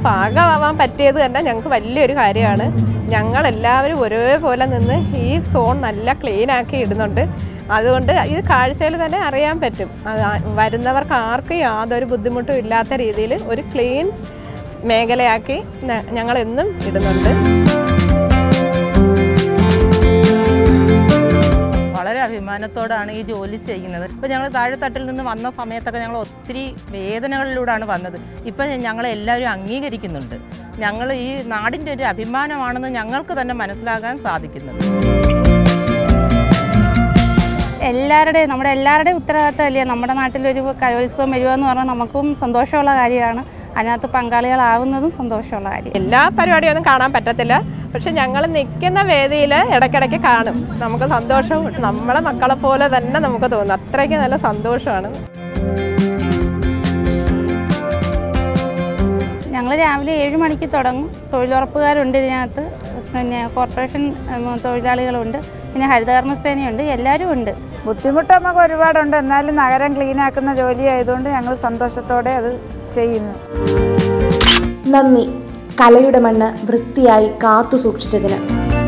ഭാഗമാവാൻ പറ്റിയത് തന്നെ ഞങ്ങൾക്ക് വലിയൊരു കാര്യമാണ് ഞങ്ങളെല്ലാവരും ഒരേപോലെ നിന്ന് ഈ സോൺ നല്ല ക്ലീൻ ആക്കി ഇടുന്നുണ്ട് അതുകൊണ്ട് ഇത് കാഴ്ചയിൽ തന്നെ അറിയാൻ പറ്റും അത് ആ- വരുന്നവർക്ക് ആർക്കും യാതൊരു ബുദ്ധിമുട്ടും ഇല്ലാത്ത രീതിയിൽ ഒരു ക്ലീൻ മേഖലയാക്കി ഞ- ഞങ്ങളെന്നും ഇടുന്നുണ്ട് വളരെ അഭിമാനത്തോടാണ് ഈ ജോലി ചെയ്യുന്നത് ഇപ്പോൾ ഞങ്ങൾ താഴെത്തട്ടിൽ നിന്ന് വന്ന സമയത്തൊക്കെ ഞങ്ങൾ ഒത്തിരി വേദനകളിലൂടെയാണ് വന്നത് ഇപ്പം ഞങ്ങളെല്ലാവരും അംഗീകരിക്കുന്നുണ്ട് ഞങ്ങൾ ഈ നാടിൻ്റെ ഒരു അഭിമാനമാണെന്ന് ഞങ്ങൾക്ക് തന്നെ മനസ്സിലാക്കാൻ സാധിക്കുന്നുണ്ട് എല്ലാവരുടെയും നമ്മുടെ എല്ലാവരുടെയും ഉത്തരവാദിത്തമല്ലേ നമ്മുടെ നാട്ടിലൊരു കലോത്സവം വരിക എന്ന് പറഞ്ഞാൽ നമുക്കും സന്തോഷമുള്ള കാര്യമാണ് അതിനകത്ത് പങ്കാളികളാവുന്നതും സന്തോഷമുള്ള കാര്യം എല്ലാ പരിപാടിയൊന്നും കാണാൻ പറ്റത്തില്ല പക്ഷെ ഞങ്ങൾ നിൽക്കുന്ന വേദിയിൽ ഇടയ്ക്കിടയ്ക്ക് കാണും നമുക്ക് സന്തോഷവും നമ്മളെ മക്കളെ പോലെ തന്നെ നമുക്ക് തോന്നും അത്രയ്ക്ക് നല്ല സന്തോഷമാണ് ഞങ്ങൾ രാവിലെ ഏഴ് മണിക്ക് തുടങ്ങും തൊഴിലുറപ്പുകാരുണ്ട് ഇതിനകത്ത് പിന്നെ കോർപ്പറേഷൻ ഉം, തൊഴിലാളികളുണ്ട് പിന്നെ ഹരിതകർമ്മസേനയുണ്ട് എല്ലാവരും ഉണ്ട് ബുദ്ധിമുട്ട് നമുക്ക് ഒരുപാടുണ്ട് എന്നാലും നഗരം ക്ലീൻ ആക്കുന്ന ജോലി ആയതുകൊണ്ട് ഞങ്ങൾ സന്തോഷത്തോടെ അത് ചെയ്യുന്നു നന്ദി കലയുടെ മണ്ണ് വൃത്തിയായി കാത്തു സൂക്ഷിച്ചതിന്